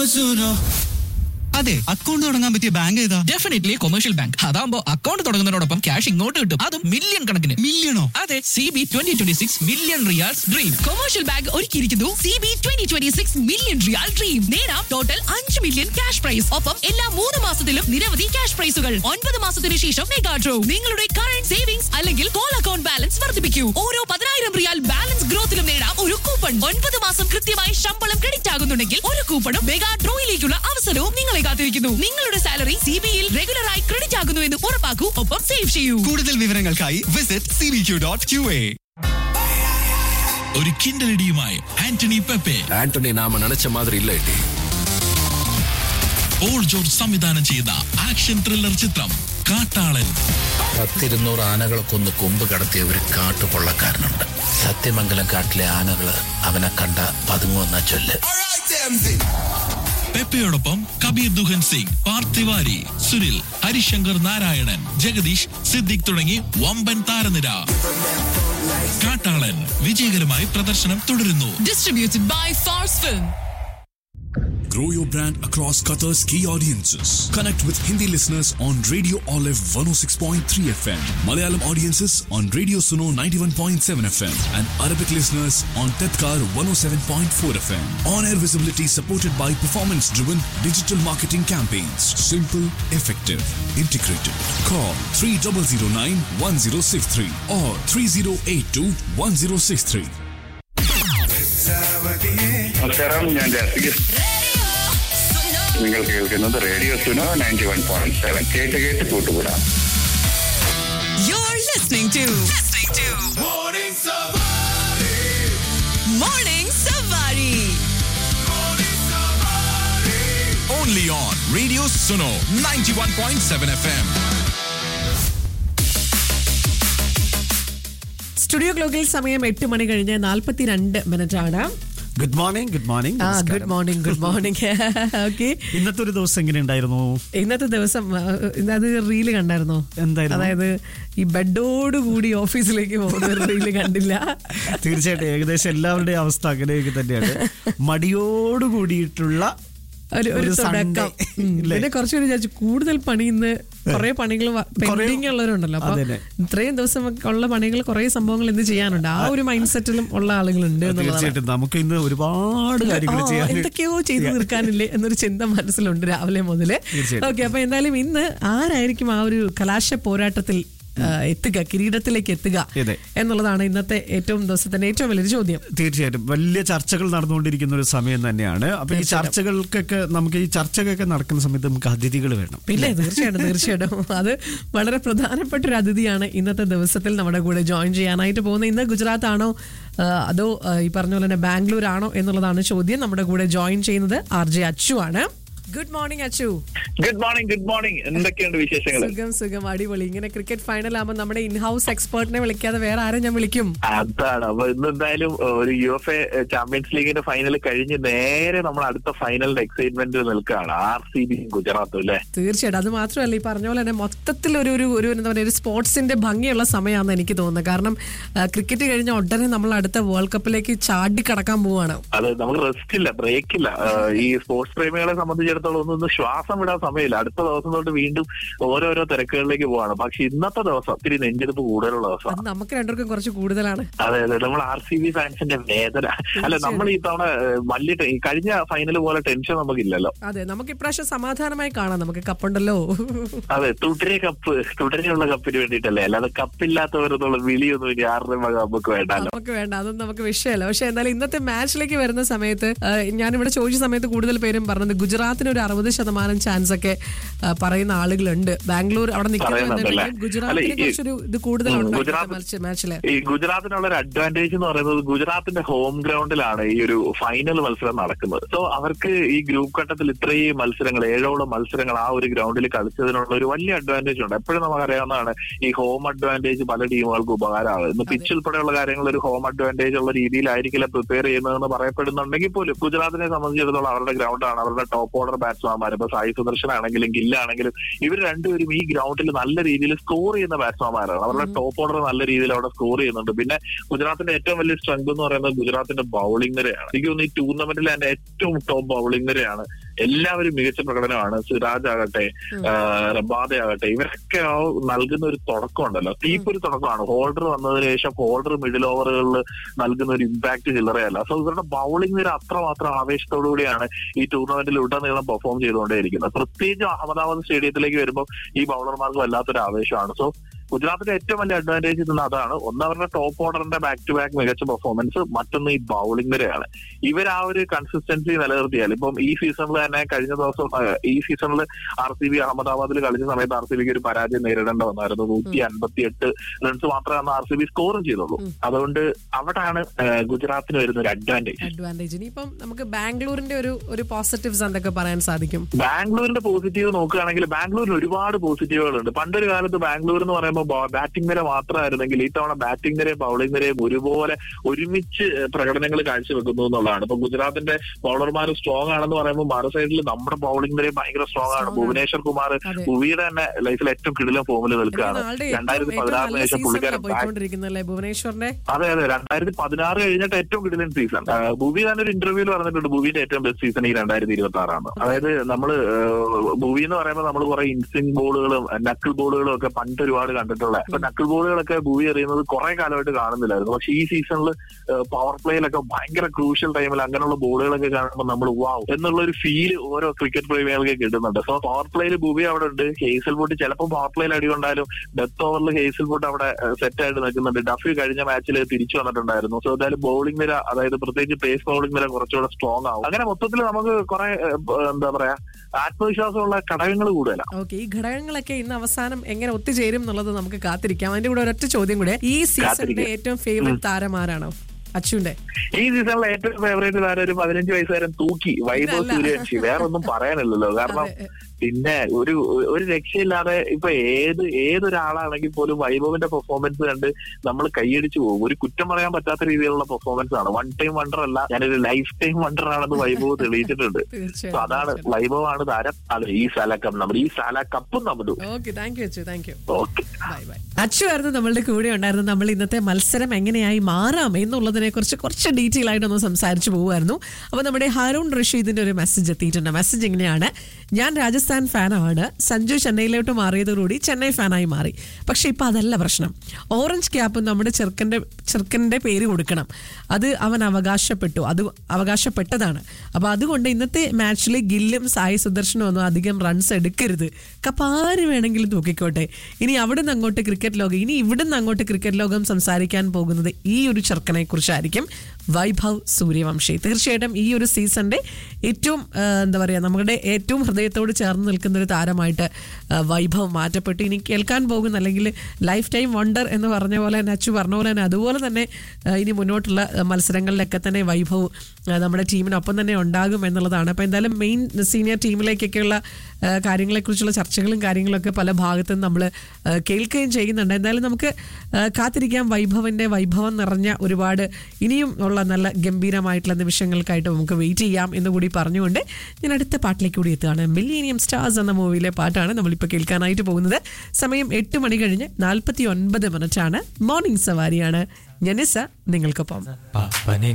സുനോ അതെ അക്കൗണ്ട് തുടങ്ങാൻ പറ്റിയ ബാങ്ക് ഏതാ ഡെഫിനറ്റ്ലി കൊമേഴ്ഷ്യൽ ബാങ്ക് അതാകുമ്പോൾ അക്കൗണ്ട് തുടങ്ങുന്നതിനോടൊപ്പം ക്യാഷ് ഇങ്ങോട്ട് കിട്ടും അതും മില്യൺ കണക്കിന് മില്യണോ അതെ C B twenty twenty six million riyals dream commercial bank ഒരുക്കിയിരിക്കുന്നു C B twenty twenty six million riyal dream നേടാം ടോട്ടൽ അഞ്ച് മില്യൺ ക്യാഷ് പ്രൈസ് ഒപ്പം എല്ലാ മൂന്ന് മാസത്തിലും നിരവധി ക്യാഷ് പ്രൈസുകൾ ഒൻപത് മാസത്തിന് ശേഷം മെഗാ ഡ്രോ നിങ്ങളുടെ കറന്റ് സേവിങ്സ് അല്ലെങ്കിൽ കോൾ അക്കൗണ്ട് ബാലൻസ് വർദ്ധിപ്പിക്കൂ ഓരോ പതിനായിരം റിയാൽ ബാലൻസ് ഗ്രോത്തിലും നേടാം ഒരു കൂപ്പൺ ഒൻപത് മാസം കൃത്യമായി ശമ്പളം ക്രെഡിറ്റ് ആകുന്നുണ്ടെങ്കിൽ ഒരു കൂപ്പണും മെഗാ ഡ്രോയിലേക്കുള്ള അവസരവും നിങ്ങളെ കാത്തിരിക്കുന്നു നിങ്ങളുടെ സാലറി സി ബിയിൽ റെഗുലറായി ക്രെഡിറ്റ് ആകുന്നു എന്ന് ഉറപ്പാക്കൂ ഒപ്പം സേവ് ചെയ്യൂ കൂടുതൽ വിവരങ്ങൾക്കായി visit C B Q dot Q A ഒരു കിണ്ടലടിയുമായി ആന്റണി പെപ്പെ ஆண்டனி நாம நினைச்ச மாதிரி இல்ல ஏட்டி പോൾ ജോർജ് സംവിധാനം ചെയ്ത ആക്ഷൻ ത്രില്ലർ ചിത്രം കാട്ടാളൻ പത്തിരുന്നൂറ് ആനകളെ കൊന്ന് കൊമ്പ് കടത്തിയ ഒരു കാട്ടുകൊള്ളക്കാരനുണ്ട് സത്യമംഗലം കാട്ടിലെ ആനകള് അവനെ കണ്ട പതുങ്ങുവെന്ന ചൊല്ല് പെപ്പയോടൊപ്പം കബീർ ദുഹൻ സിംഗ് പാർത്ഥിവാരി സുനിൽ ഹരിശങ്കർ നാരായണൻ ജഗദീഷ് സിദ്ദിഖ് തുടങ്ങി വമ്പൻ താരനിര കാട്ടാളൻ വിജയകരമായി പ്രദർശനം തുടരുന്നു distributed by Phars film Grow your brand across Qatar's key audiences. Connect with Hindi listeners on Radio Olive 106.3 FM, Malayalam audiences on Radio Suno 91.7 FM, and Arabic listeners on Tedkar 107.4 FM. On air visibility supported by performance driven digital marketing campaigns. Simple, effective, integrated. Call 3009 1063 or 3082 1063. നമസ്കാരം ഞാൻ ജാസിക് നിങ്ങൾ കേൾക്കുന്നത് radio Suno ninety one point seven കേട്ട് കേട്ട് കൂട്ടുകൂടാം You're listening to listening to Morning Savari. Only on radio Suno ninety one point seven F M studio ക്ലോക്കിൽ സമയം എട്ട് മണി കഴിഞ്ഞ് നാൽപ്പത്തിരണ്ട് മിനിറ്റ് ആണ് ഗുഡ് മോർണിംഗ് ഗുഡ് മോർണിംഗ് ആ good morning good morning okay ഇന്നത്തെ ഒരു ദിവസം എങ്ങനെ ഉണ്ടായിരുന്നു ഇന്നത്തെ ദിവസം ആ, അത് റീല് കണ്ടായിരുന്നോ എന്തായിരുന്നു? അതായത് ഈ ബെഡോട് കൂടി ഓഫീസിലേക്ക് പോകുന്ന ഒരു റീല് കണ്ടില്ല തീർച്ചയായിട്ടും ഏകദേശം എല്ലാവരുടെയും അവസ്ഥ അങ്ങനെയൊക്കെ തന്നെയാണ് മടിയോട് കൂടിയിട്ടുള്ള ഒരു ഒരു ഒരു തുടക്കം Sunday. ഉം. ഇല്ലേ? പിന്നെ കുറച്ചുകൂടി വിചാരിച്ചു കൂടുതൽ പണി ഇന്ന് കുറെ പണികൾ പെൻഡിങ് ഉള്ളവരുണ്ടല്ലോ അപ്പൊ അതന്നെ. ഇത്രയും ദിവസം ഉള്ള പണികൾ കുറെ സംഭവങ്ങൾ ഇന്ന് ചെയ്യാനുണ്ട് ആ ഒരു മൈൻഡ് സെറ്റിലും ഉള്ള ആളുകളുണ്ട് എന്നുള്ളതാണ് തീർച്ചയായിട്ടും നമുക്ക് ഇന്ന് ഒരുപാട് കാര്യങ്ങൾ ആ, ചെയ്യാൻ എന്തൊക്കെയോ ചെയ്തു തീർക്കാനില്ലേ എന്നൊരു ചിന്ത മനസ്സിലുണ്ട് രാവിലെ മുതല് തീർച്ചയായിട്ടും. ഓക്കെ അപ്പൊ എന്തായാലും ഇന്ന് ആരായിരിക്കും ആ ഒരു കലാശ പോരാട്ടത്തിൽ ആ, എത്തുക കിരീടത്തിലേക്ക് എത്തുക അതെ. എന്നുള്ളതാണ് ഇന്നത്തെ ഏറ്റവും ദിവസത്തിന്റെ ഏറ്റവും വലിയൊരു ചോദ്യം തീർച്ചയായിട്ടും വലിയ ചർച്ചകൾ നടന്നുകൊണ്ടിരിക്കുന്ന ഒരു സമയം തന്നെയാണ് അപ്പൊ ഈ ചർച്ചകൾക്കൊക്കെ നമുക്ക് ഈ ചർച്ചകളൊക്കെ നടക്കുന്ന സമയത്ത് നമുക്ക് അതിഥികൾ വേണം പിന്നെ തീർച്ചയായിട്ടും തീർച്ചയായിട്ടും അത് വളരെ പ്രധാനപ്പെട്ട ഒരു അതിഥിയാണ് ഇന്നത്തെ ദിവസത്തിൽ നമ്മുടെ കൂടെ ജോയിൻ ചെയ്യാനായിട്ട് പോകുന്നത് ഇന്ന് ഗുജറാത്ത് ആണോ ആ, അതോ ആ, ഈ പറഞ്ഞ പോലെ തന്നെ ബാംഗ്ലൂർ ആണോ എന്നുള്ളതാണ് ചോദ്യം നമ്മുടെ കൂടെ ജോയിൻ ചെയ്യുന്നത് ആർ ജെ അച്ചു ആണ് good morning Achu good morning good morning എന്തൊക്കെയുണ്ട് വിശേഷങ്ങൾ സുഖം സുഖം അടിപൊളി ഇങ്ങനെ ക്രിക്കറ്റ് ഫൈനൽ ആകുമ്പോൾ നമ്മുടെ ഇൻ ഹൗസ് എക്സ്പേർട്ടിനെ വിളിക്കാതെ വേറെ ആരും ഞാൻ വിളിക്കും അതാണ് അപ്പൊ ഇന്ന് എന്തായാലും ഒരു യു എഫ് എ ചാമ്പ്യൻസ് ലീഗിന്റെ ഫൈനൽ കഴിഞ്ഞ് നേരെ നമ്മൾ അടുത്ത ഫൈനലിന്റെ എക്സൈറ്റ്മെന്റ് നിൽക്കുകയാണ് ആർ സി ബി ഗുജറാത്തും അല്ലേ തീർച്ചയായിട്ടും അത് മാത്രമല്ല ഈ പറഞ്ഞ പോലെ തന്നെ മൊത്തത്തിൽ ഒരു ഒരു ഒരു എന്താ പറയുക ഒരു സ്പോർട്സിന്റെ ഭംഗിയുള്ള സമയമാണെന്ന് എനിക്ക് തോന്നുന്നത് കാരണം ആ, ക്രിക്കറ്റ് കഴിഞ്ഞ ഉടനെ നമ്മൾ അടുത്ത വേൾഡ് കപ്പിലേക്ക് ചാടി കടക്കാൻ പോവാണ് അത് നമുക്ക് റെസ്റ്റ് ഇല്ല ബ്രേക്ക് ഇല്ല ഏഹ് ഈ സ്പോർട്സ് പ്രേമികളെ സംബന്ധിച്ചിടത്തോളം ഒന്നും ഒന്ന് ശ്വാസം വിടാൻ സമയമില്ല അടുത്ത ദിവസം തൊട്ട് വീണ്ടും ഓരോരോ തിരക്കുകളിലേക്ക് പോവാണ് പക്ഷെ ഇന്നത്തെ ദിവസം ഒത്തിരി നെഞ്ചെടുപ്പ് കൂടുതലുള്ള അത് ദിവസമാണ് നമുക്ക് രണ്ടുപേർക്കും കുറച്ച് കൂടുതലാണ് അതെ അതെ നമ്മൾ ആർ സി ബി ഫാൻസിന്റെ വേദന അല്ല നമ്മൾ ഈ തവണ ഏഹ്, വലിയ ടെ- ഈ കഴിഞ്ഞ ഫൈനൽ പോലെ ടെൻഷൻ നമുക്കില്ലല്ലോ അതെ നമുക്ക് ഇപ്രാവശ്യം സമാധാനമായി കാണാം നമുക്ക് കപ്പുണ്ടല്ലോ അതെ തുടരെ കപ്പ് തുടരെയുള്ള കപ്പിന് വേണ്ടിയിട്ടല്ലേ അല്ലാതെ കപ്പില്ലാത്തവരെന്നുള്ള വിളിയൊന്നും ഇനി ആരുടെ വക നമുക്ക് വേണ്ടല്ലോ നമുക്ക് വേണ്ട അതൊന്നും നമുക്ക് വിഷയമല്ല പക്ഷെ എന്തായാലും ഇന്നത്തെ മാച്ചിലേക്ക് വരുന്ന സമയത്ത് ആ, ഞാനിവിടെ ചോദിച്ച സമയത്ത് കൂടുതൽ പേരും പറഞ്ഞത് ഗുജറാത്തിന് ഒരു അറുപത് ശതമാനം ചാൻസ് ഒക്കെ ആ, പറയുന്ന ആളുകളുണ്ട് ബാംഗ്ലൂർ അവിടെ പറയുന്നുണ്ടല്ലേ? നിൽക്കുന്ന ഗുജറാത്തിന് അല്ല, ഈ- കുറച്ചൊരു ഇത് ഉം, കൂടുതലുണ്ട് ഗുജറാത്ത് മാച്ചില് ഈ ഗുജറാത്തിനുള്ള ഒരു അഡ്വാൻറ്റേജ് എന്ന് പറയുന്നത് ഗുജറാത്തിന്റെ ഹോം ഗ്രൗണ്ടിലാണ് ഈ ഒരു ഫൈനൽ മത്സരം നടക്കുന്നത് സോ അവർക്ക് ഈ ഗ്രൂപ്പ് ഘട്ടത്തിൽ ഇത്രയും മത്സരങ്ങൾ ഏഴോളം മത്സരങ്ങൾ ആ ഒരു ഗ്രൗണ്ടിൽ കളിച്ചതിനുള്ള ഒരു വലിയ അഡ്വാൻറ്റേജ് ഉണ്ട് എപ്പോഴും നമുക്കറിയാവുന്നതാണ് ഈ ഹോം അഡ്വാൻറ്റേജ് പല ടീമുകൾക്ക് ഉപകാരമാണ് ഇന്ന് പിച്ച് ഉൾപ്പെടെയുള്ള കാര്യങ്ങൾ ഒരു ഹോം അഡ്വാൻറ്റേജ് ഉള്ള രീതിയിലായിരിക്കില്ല പ്രിപ്പയർ ചെയ്യുന്നതെന്ന് പറയപ്പെടുന്നുണ്ടെങ്കിൽ പോലും ഗുജറാത്തിനെ സംബന്ധിച്ചിടത്തോളം അവരുടെ ഗ്രൗണ്ടാണ് അവരുടെ ടോപ്പ് ഓർഡർ ബാറ്റ്സ്മാൻമാർ ഇപ്പൊ സായി സുദർശൻ ആണെങ്കിലും ഗില്ലാണെങ്കിലും ഇവർ രണ്ടുപേരും ഈ ഗ്രൗണ്ടിൽ നല്ല രീതിയിൽ സ്കോർ ചെയ്യുന്ന ബാറ്റ്സ്മാൻമാരാണ് അവരുടെ ടോപ്പ് ഓർഡർ നല്ല രീതിയിൽ അവിടെ സ്കോർ ചെയ്യുന്നുണ്ട് പിന്നെ ഗുജറാത്തിന്റെ ഏറ്റവും വലിയ സ്ട്രെങ്ത് എന്ന് പറയുന്നത് ഗുജറാത്തിന്റെ ബൗളിംഗ് നിരയാണ് എനിക്ക് തോന്നുന്നു ഈ ടൂർണമെന്റിലെ എന്റെ ഏറ്റവും ടോപ്പ് ബൗളിംഗ് നിരയാണ് എല്ലാവരും മികച്ച പ്രകടനമാണ് സിറാജ് ആകട്ടെ റബാദ ആകട്ടെ ഇവരൊക്കെ ആ നൽകുന്ന ഒരു തുടക്കം ഉണ്ടല്ലോ തീപ്പൊരു തുടക്കമാണ് ഹോൾഡർ വന്നതിന് ശേഷം ഹോൾഡർ മിഡിൽ ഓവറുകളിൽ നൽകുന്ന ഒരു ഇമ്പാക്ട് ചില്ലറയല്ല സോ ഇവരുടെ ബൗളിംഗ് നിര അത്രമാത്രം ആവേശത്തോടു കൂടിയാണ് ഈ ടൂർണമെന്റിൽ ഉടനീളം പെർഫോം ചെയ്തുകൊണ്ടേയിരിക്കുന്നത് പ്രത്യേകിച്ച് അഹമ്മദാബാദ് സ്റ്റേഡിയത്തിലേക്ക് വരുമ്പോൾ ഈ ബൗളർമാർക്ക് വല്ലാത്തൊരു ആവേശമാണ് സോ ഗുജറാത്തിന്റെ ഏറ്റവും വലിയ അഡ്വാൻറ്റേജ് ഇന്ന് അതാണ് ഒന്ന് അവരുടെ ടോപ്പ് ഓർഡറിന്റെ ബാക്ക് ടു ബാക്ക് മികച്ച പെർഫോമൻസ് മറ്റൊന്ന് ഈ ബൗളിംഗ് നിരയാണ് ഇവർ ആ ഒരു കൺസിസ്റ്റൻസി നിലനിർത്തിയാൽ ഇപ്പം ഈ സീസണിൽ തന്നെ കഴിഞ്ഞ ദിവസം ആ, ഈ സീസണിൽ ആർ സി ബി അഹമ്മദാബാദിൽ കളിച്ച സമയത്ത് ആർ സി ബിക്ക് ഒരു പരാജയം നേരിടേണ്ട വന്നായിരുന്നു നൂറ്റി അൻപത്തി എട്ട് റൺസ് മാത്രമേ അന്ന് ആർ സി ബി സ്കോറും ചെയ്തുള്ളൂ അതുകൊണ്ട് അവിടാണ് ആ, ഗുജറാത്തിന് വരുന്ന ഒരു അഡ്വാൻറ്റേജ് അഡ്വാൻറ്റേജ് ഇനിയിപ്പം നമുക്ക് ബാംഗ്ലൂരിന്റെ ഒരു ഒരു പോസിറ്റീവ്സ് എന്തൊക്കെ പറയാൻ സാധിക്കും ബാംഗ്ലൂരിന്റെ പോസിറ്റീവ് നോക്കുകയാണെങ്കിൽ ബാംഗ്ലൂരിന് ഒരുപാട് പോസിറ്റീവുകളുണ്ട് പണ്ടൊരു കാലത്ത് ബാംഗ്ലൂർ എന്ന് പറയുമ്പോൾ ബാറ്റിംഗ് നിര മാത്രമായിരുന്നെങ്കിൽ ഈ തവണ ബാറ്റിംഗ് നിരയും ബൗളിംഗ് നിരയും ഒരുപോലെ ഒരുമിച്ച് പ്രകടനങ്ങൾ കാഴ്ചവെക്കുന്നു എന്നുള്ളതാണ് ഇപ്പൊ ഗുജറാത്തിന്റെ ബൗളർമാർ സ്ട്രോങ് ആണെന്ന് പറയുമ്പോൾ മറു സൈഡിൽ നമ്മുടെ ബൗളിംഗ് നിരയും ഭയങ്കര സ്ട്രോങ് ആണ് ഭുവനേശ്വർ കുമാർ അതെ. ഭുവിയുടെ തന്നെ ലൈഫിൽ ഏറ്റവും കിടിലം ഫോമിൽ നിൽക്കുകയാണ് ആളുടെ രണ്ടായിരത്തി ഏറ്റവും പതിനാറിന് നല്ല ശേഷം പുള്ളിക്കാരൻ സീസണിലാണ് back പോയിക്കൊണ്ടിരിക്കുന്നല്ലേ ഭുവനേശ്വറിന്റെ അതെ അതെ രണ്ടായിരത്തി പതിനാറ് കഴിഞ്ഞിട്ട് ഏറ്റവും കിടിലൻ സീസൺ ഭൂവി തന്നെ ഒരു ഇന്റർവ്യൂവിൽ പറഞ്ഞിട്ടുണ്ട് ഭൂവിന്റെ ഏറ്റവും ബെസ്റ്റ് സീസൺ ഈ രണ്ടായിരത്തി ഇരുപത്തി ആറാണ് അതായത് നമ്മള് ഭൂവി എന്ന് പറയുമ്പോൾ നമ്മൾ കുറെ ഇൻസിങ് ബോളുകളും നക്കിൾ ബോളുകളും ഒക്കെ പണ്ട് ഒരുപാട് കണ്ടിട്ടുള്ള ഇപ്പൊ നക്കിൾ ബോളുകളൊക്കെ ഭൂവി എറിയുന്നത് കുറെ കാലമായിട്ട് കാണുന്നില്ലായിരുന്നു പക്ഷെ ഈ സീസണിൽ പവർ പ്ലേയിലൊക്കെ ഭയങ്കര ക്രൂഷ്യൽ ടൈമിൽ അങ്ങനെയുള്ള ബോളുകളൊക്കെ കാണുമ്പോൾ നമ്മൾ വാവ് എന്നുള്ള ഒരു ഫീൽ ഓരോ ക്രിക്കറ്റ് പ്രേമികൾക്ക് കിട്ടുന്നുണ്ട് സോ പവർ പ്ലേയിൽ ഭൂവി അവിടെ ഉണ്ട് ഹേസൽ ബോട്ട് ചിലപ്പോൾ പവർ പ്ലേയിൽ അടി കൊണ്ടാലും ഡെത്ത് ഓവറിൽ ഹേസൽ ബോട്ട് അവിടെ സെറ്റ് ആയിട്ട് നിൽക്കുന്നുണ്ട് ഡഫി കഴിഞ്ഞ മാച്ചിൽ തിരിച്ചു വന്നിട്ടുണ്ടായിരുന്നു സോ എന്തായാലും ബൗളിംഗ് നിര അതായത് പ്രത്യേകിച്ച് പേസ് ബൗളിംഗ് നിര കുറച്ചുകൂടെ സ്ട്രോങ് ആവും അങ്ങനെ മൊത്തത്തിൽ നമുക്ക് കുറെ എന്താ പറയാ ആത്മവിശ്വാസമുള്ള ഘടകങ്ങൾ കൂടുതലാണ് ഓക്കെ ഈ ഘടകങ്ങളൊക്കെ ഇന്ന് അവസാനം എങ്ങനെ ഒത്തുചേരും എന്നുള്ളത് നമുക്ക് കാത്തിരിക്കാം അതിന്റെ കൂടെ ഒരൊറ്റ ചോദ്യം കൂടെ ഈ സീസണിന്റെ കാത്തിരിക്കാം. ഏറ്റവും ഫേവറേറ്റ് താരം ആരാണോ അച്ചുവിന്റെ ഈ സീസണിലെ ഏറ്റവും ഫേവറേറ്റ് താരം ഒരു പതിനഞ്ച് വയസ്സുകാരൻ തൂക്കി വൈഭവ് ഇതല്ല. സൂര്യവംശി വേറെ ഒന്നും പറയാനില്ലല്ലോ കാരണം അതെ. പിന്നെ ഒരു ഒരു രക്ഷയില്ലാതെ ഇപ്പൊ ഏത് ഏതൊരാളാണെങ്കിൽ പോലും വൈഭവിന്റെ പെർഫോമൻസ് കണ്ട് നമ്മൾ കൈയടിച്ചു പോകും ഒരു കുറ്റം പറയാൻ പറ്റാത്ത രീതിയിലുള്ള പെർഫോമൻസ് ആണ് വൺ ടൈം വണ്ടർ അല്ല ഞാനൊരു ലൈഫ് ടൈം വണ്ടർ ആണെന്ന് വൈഭവ് തെളിയിച്ചിട്ടുണ്ട് തീർച്ചയായും, So അതാണ് തീർച്ചയായും. വൈഭവാണ് താരം അത് ഈ സാല കപ്പ് നമ്മുടെ ഈ സാല കപ്പും നമ്മുടെ okay thank you Achu thank you okay bye bye Achu ആയിരുന്നു നമ്മളുടെ കൂടെ ഉണ്ടായിരുന്നത് നമ്മൾ ഇന്നത്തെ മത്സരം എങ്ങനെയായി മാറാം എന്നുള്ളതിനെ കുറിച്ച് കുറച്ച് ഡീറ്റെയിൽ ആയിട്ട് ഒന്ന് സംസാരിച്ചു പോകുമായിരുന്നു അപ്പോൾ നമ്മുടെ ഹാരൂൺ റഷീദിന്റെ ഒരു മെസ്സേജ് എത്തിയിട്ടുണ്ട് മെസ്സേജ് ഇങ്ങനെയാണ് ഞാൻ രാജസ്ഥാൻ ഫാനാണ് സഞ്ജു ചെന്നൈയിലോട്ട് മാറിയതോടുകൂടി ചെന്നൈ ഫാനായി മാറി പക്ഷെ ഇപ്പൊ അതല്ല പ്രശ്നം ഓറഞ്ച് ക്യാപ്പ് നമ്മുടെ ചെറുക്കന്റെ ചെറുക്കന്റെ പേര് കൊടുക്കണം അത് അവൻ അവകാശപ്പെട്ടു അത് അവകാശപ്പെട്ടതാണ് അപ്പൊ അതുകൊണ്ട് ഇന്നത്തെ മാച്ചിൽ ഗില്ലും സായി സുദർശനും ഒന്നും അധികം റൺസ് എടുക്കരുത് കപ്പ് ആര് വേണമെങ്കിലും തൂക്കിക്കോട്ടെ ഇനി അവിടെ നിന്ന് അങ്ങോട്ട് ക്രിക്കറ്റ് ലോകം ഇനി ഇവിടെ നിന്ന് അങ്ങോട്ട് ക്രിക്കറ്റ് ലോകം സംസാരിക്കാൻ പോകുന്നത് ഈ ഒരു ചെറുക്കനെ കുറിച്ചായിരിക്കും വൈഭവ് സൂര്യവംശി തീർച്ചയായിട്ടും ഈ ഒരു സീസണിന്റെ ഏറ്റവും ആ, എന്താ പറയുക നമ്മുടെ ഏറ്റവും ഹൃദയത്തോട് ചേർന്ന് നിൽക്കുന്ന ഒരു താരമായിട്ട് ആ, വൈഭവ് മാറ്റപ്പെട്ടു ഇനി കേൾക്കാൻ പോകുന്ന അല്ലെങ്കിൽ ലൈഫ് ടൈം വണ്ടർ എന്ന് പറഞ്ഞ പോലെ തന്നെ അച്ചു പറഞ്ഞ പോലെ തന്നെ അതുപോലെ തന്നെ ആ, ഇനി മുന്നോട്ടുള്ള ആ, മത്സരങ്ങളിലൊക്കെ തന്നെ വൈഭവ് ആ, നമ്മുടെ ടീമിനൊപ്പം തന്നെ ഉണ്ടാകും എന്നുള്ളതാണ് അപ്പോൾ എന്തായാലും മെയിൻ സീനിയർ ടീമിലേക്കൊക്കെയുള്ള ആ, കാര്യങ്ങളെക്കുറിച്ചുള്ള ചർച്ചകളും കാര്യങ്ങളൊക്കെ പല ഭാഗത്തു നിന്ന് നമ്മൾ കേൾക്കുകയും ചെയ്യുന്നുണ്ട് എന്തായാലും നമുക്ക് ആ, കാത്തിരിക്കാം വൈഭവന്റെ വൈഭവം നിറഞ്ഞ ഒരുപാട് ഇനിയും ഉള്ള നല്ല ഗംഭീരമായിട്ടുള്ള നിമിഷങ്ങൾക്കായിട്ട് നമുക്ക് വെയിറ്റ് ചെയ്യാം എന്ന് കൂടി പറഞ്ഞുകൊണ്ട് ഞാൻ അടുത്ത പാട്ടിലേക്ക് കൂടി എത്തുകയാണ് മില്ലീനിയം സ്റ്റാർസ് എന്ന മൂവിയിലെ പാട്ടാണ് നമ്മളിപ്പോൾ കേൾക്കാനായിട്ട് പോകുന്നത് സമയം എട്ട് മണി കഴിഞ്ഞ് നാൽപ്പത്തി ഒൻപത് മിനിറ്റാണ് മോർണിംഗ് സവാരിയാണ് ജനിസ നിങ്ങൾക്കൊപ്പം പാപ്പനെ